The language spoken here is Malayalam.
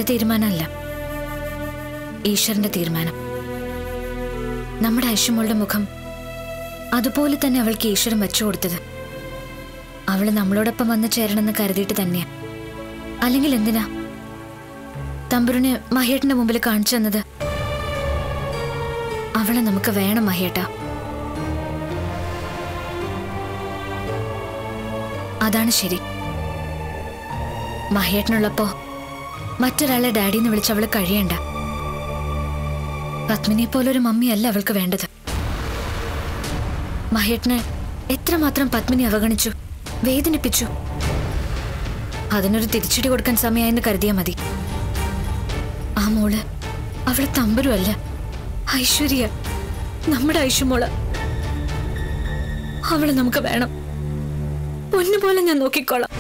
തീരുമാനമല്ല ഈശ്വരന്റെ തീരുമാനം നമ്മുടെ ഐശ്വമോളുടെ മുഖം അതുപോലെ തന്നെ അവൾക്ക് ഈശ്വരൻ വെച്ചു കൊടുത്തത് അവള് നമ്മളോടൊപ്പം വന്ന് ചേരണമെന്ന് കരുതിയിട്ട് തന്നെയാ അല്ലെങ്കിൽ എന്തിനാ തമ്പുരുനെ മഹേട്ടന്റെ മുമ്പിൽ കാണിച്ചു തന്നത് അവളെ നമുക്ക് വേണം മഹേട്ട അതാണ് ശരി മഹേട്ടനുള്ളപ്പോ മറ്റൊരാളെ ഡാഡിന്ന് വിളിച്ച് അവള് കഴിയണ്ട പത്മിനിയെ പോലൊരു മമ്മിയല്ല അവൾക്ക് വേണ്ടത് മഹേട്ടനെ എത്രമാത്രം പത്മിനി അവഗണിച്ചു വേദനിപ്പിച്ചു അതിനൊരു തിരിച്ചടി കൊടുക്കാൻ സമയമായെന്ന് കരുതിയാ മതി ആ മോള് അവളെ തമ്പരുമല്ല ഐശ്വര്യ നമ്മുടെ ഐശ്വമോള് അവളെ നമുക്ക് വേണം പൊന്നുപോലെ ഞാൻ നോക്കിക്കോളാം